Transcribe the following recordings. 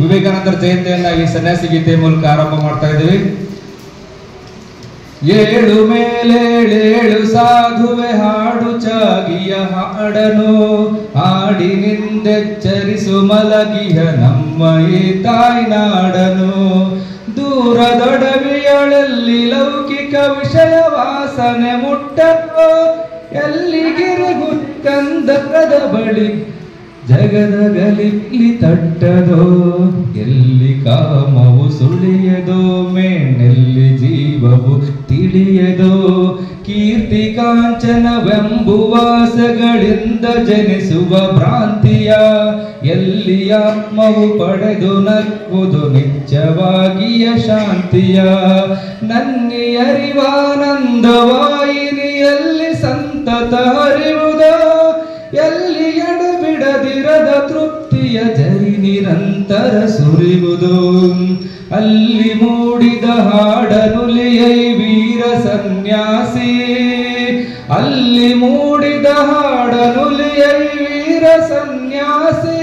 ವಿವೇಕಾನಂದರ ಜಯಂತಿಯನ್ನ ಈ ಸನ್ಯಾಸಿ ಗೀತೆ ಮೂಲಕ ಆರಂಭ ಮಾಡ್ತಾ ಇದ್ದೀವಿ ಏಳು ಮೇಲೇಳೇಳು ಸಾಧುವೆ ಹಾಡು ಚಾಗಿಯ ಹಾಡನು ಹಾಡಿನಿಂದೆಚ್ಚರಿಸು ಮಲಗಿಯ ನಮ್ಮ ಈ ತಾಯ್ನಾಡನು ದೂರದೊಡವಿಯಳಲ್ಲಿ ಲೌಕಿಕ ವಿಷಯ ವಾಸನೆ ಮುಟ್ಟನು ಎಲ್ಲಿಗಿರಗುತ್ತಂದರದ ಬಳಿ ಜಗದ ಗಲಿಲಿ ತಟ್ಟದೋ ಎಲ್ಲಿ ಕಾಮವು ಸುಳಿಯದೋ ಮೇಣೆಲ್ಲಿ ಜೀವವು ತಿಳಿಯದೋ ಕೀರ್ತಿ ಕಾಂಚನವೆಂಬುವಾಸಗಳಿಂದ ಜನಿಸುವ ಭ್ರಾಂತಿಯ ಎಲ್ಲಿ ಆತ್ಮವು ಪಡೆದು ನಕ್ಕುವುದು ನಿಜವಾಗಿಯ ಶಾಂತಿಯ ನನ್ನಿ ಅರಿವಾನಂದವಾಯಿನಿಯಲ್ಲಿ ಸಂತತ ಹರಿವುದೋ ಎಲ್ಲಿ ಎಡಬಿಡದಿರದ ತೃಪ್ತಿಯ ಜರಿ ನಿರಂತರ ಸುರಿವುದು ಅಲ್ಲಿ ಮೂಡಿದ ಹಾಡನುಲಿಯೈ ವೀರ ಸನ್ಯಾಸಿ ಅಲ್ಲಿ ಮೂಡಿದ ಹಾಡನುಲಿಯೈ ವೀರ ಸನ್ಯಾಸಿ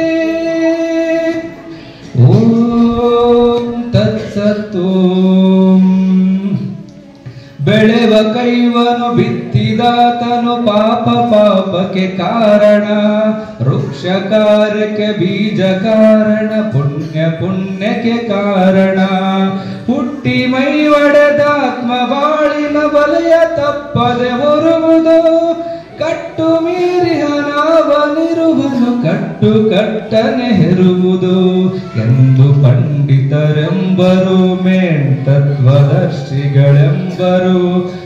ಓಂ ತತ್ಸತ್ತೋಂ ಬೆಳೆವ ಕೈವನು ಬಿತ್ತಿದಾತನು ಪಾಪ ಪಾಪಕ್ಕೆ ಕಾರಣ ವೃಕ್ಷ ಕಾರ್ಯಕ್ಕೆ ಬೀಜ ಕಾರಣ ಪುಣ್ಯ ಪುಣ್ಯಕ್ಕೆ ಕಾರಣ ಹುಟ್ಟಿ ಮೈ ಒಡೆದಾತ್ಮ ಬಾಳಿನ ಬಲೆಯ ತಪ್ಪದೆ ಹೊರುವುದು ಕಟ್ಟು ಮೀರಿ ಹನಾವನಿರುವನು ಕಟ್ಟು ಕಟ್ಟನೆ ಹೆರುವುದು ಎಂದು ಪಂಡಿತರೆಂಬರು ಮೇಣ್ ತತ್ವದರ್ಶಿಗಳೆಂಬರು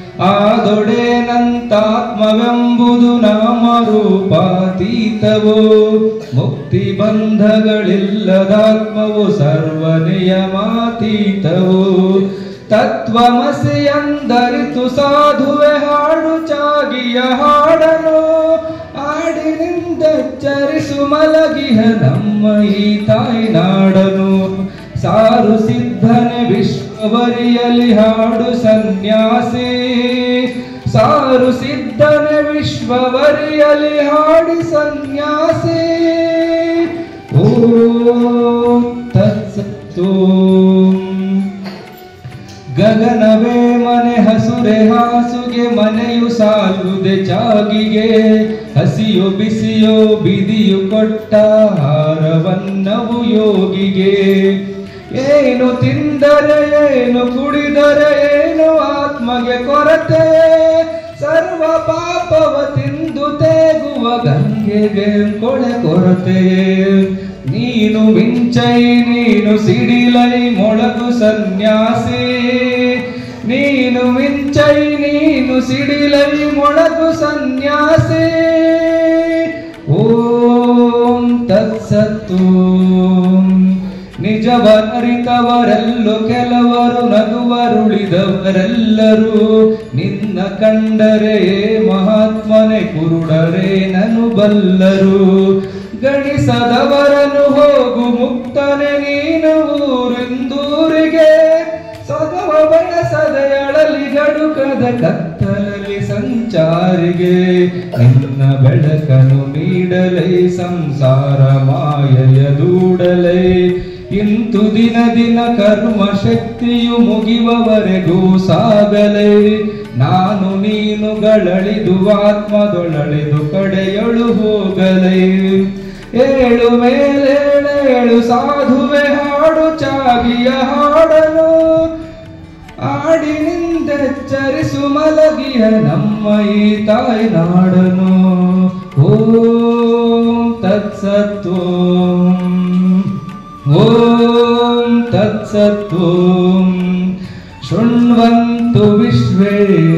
ಆದೊಡೇನಂತಾತ್ಮವೆಂಬುದು ನಾಮರೂಪಾತೀತವು ಮುಕ್ತಿ ಬಂಧಗಳಿಲ್ಲದಾತ್ಮವು ಸರ್ವ ನಿಯಮಾತೀತವು ತತ್ವಮಸಿ ಎಂದರಿತು ಸಾಧುವೆ ಹಾಡು ಚಾಗಿಯ ಹಾಡನು ಆಡಿನಿಂದೆಚ್ಚರಿಸು ಮಲಗಿಹ ನಮ್ಮ ಈ ತಾಯ್ನಾಡನು ಸಾರು ಸಿದ್ಧನೆ ವಿಶ್ವವರಿಯಲಿ ಹಾಡು ಸನ್ಯಾಸಿ ಸಾರು ಸಿದ್ಧನೆ ವಿಶ್ವವರಿಯಲಿ ಹಾಡಿ ಸನ್ಯಾಸಿ ಓಂ ತತ್ಸತ್ತೋಂ ಗಗನವೇ ಮನೆ ಹಸುರೆ ಹಾಸುಗೆ ಮನೆಯು ಸಾಲುದೆ ಚಾಗಿಗೆ ಹಸಿಯೋ ಬಿಸಿಯೋ ಬಿದಿಯು ಕೊಟ್ಟ ಹಾರವನ್ನವು ಯೋಗಿಗೆ ಏನು ತಿಂದರೆ ಏನು ಕುಡಿದರೆ ಏನು ಆತ್ಮಗೆ ಕೊರತೆ ಸರ್ವ ಪಾಪವ ತಿಂದು ತೇಗುವ ಗಂಗೆಗೆ ಕೊಳೆ ಕೊರತೆ ನೀನು ಮಿಂಚೈ ನೀನು ಸಿಡಿಲೈ ಮೊಳಗು ಸನ್ಯಾಸಿ ನೀನು ಮಿಂಚೈ ನೀನು ಸಿಡಿಲೈ ಮೊಳಗು ಸನ್ಯಾಸಿ ಓಂ ತತ್ಸತ್ತು ನಿಜವರಿತವರೆಲ್ಲೂ ಕೆಲವರು ನಗುವರುಳಿದವರೆಲ್ಲರೂ ನಿನ್ನ ಕಂಡರೆ ಮಹಾತ್ಮನೆ ಕುರುಡರೆ ನನು ಬಲ್ಲರು ಗಣಿಸದವರನು ಹೋಗು ಮುಕ್ತನೆ ನೀನು ಊರಿಂದೂರಿಗೆ ಸದವ ಬಯಸದೆ ಅಳಲಿ ಗಡುಕದ ಕತ್ತಲಲ್ಲಿ ಸಂಚಾರಿಗೆ ನಿನ್ನ ಬೆಳಕನು ನೀಡಲೈ ಸಂಸಾರ ಮಾಯೆಯ ದೂಡಲೈ ಇಂತು ದಿನ ದಿನ ಕರ್ಮ ಶಕ್ತಿಯು ಮುಗಿಯುವವರೆಗೂ ಸಾಗಲೈ ನಾನು ನೀನುಗಳಳಿದು ಆತ್ಮದೊಳಳಿದು ಕಡೆಯೊಳು ಹೋಗಲೈ ಏಳು ಮೇಲೇಳೇಳು ಸಾಧುವೆ ಹಾಡು ಚಾಗಿಯ ಹಾಡನು ಆಡಿನಿಂದೆಚ್ಚರಿಸು ಮಲಗಿಯ ನಮ್ಮ ಈ ತಾಯಿ ನಾಡನು ಓಂ ತತ್ಸತ್ವಂ ಓಂ ತತ್ಸತ್ವಂ ಶೃಣ್ವಂತು ವಿಶ್ವೇ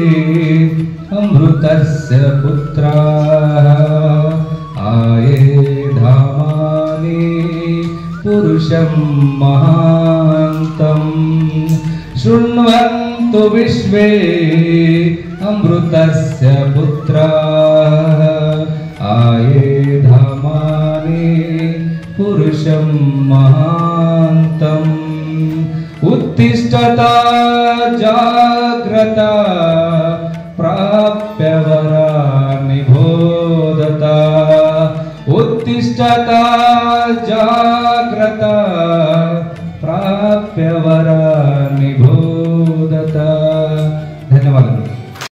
ಅಮೃತಸ್ಯ ಪುತ್ರಾः ಆಯೇ ಧಾಮಾನಿ ಪುರುಷಂ ಮಹಾಂತಂ ಶೃಣ್ವಂತು ವಿಶ್ವೇ ಅಮೃತಸ್ಯ ಪುತ್ರಾः ಆಯೇ ಧಾಮಾನಿ ಪುರುಷಂ ಮಹಾಂತಂ उत्तिष्ठता जाग्रता प्राप्यवरा निबोधता उत्तिष्ठता जाग्रता ಪ್ರಾಪ್ಯವರ ನಿಬೋಧತ ಧನ್ಯವಾದಗಳು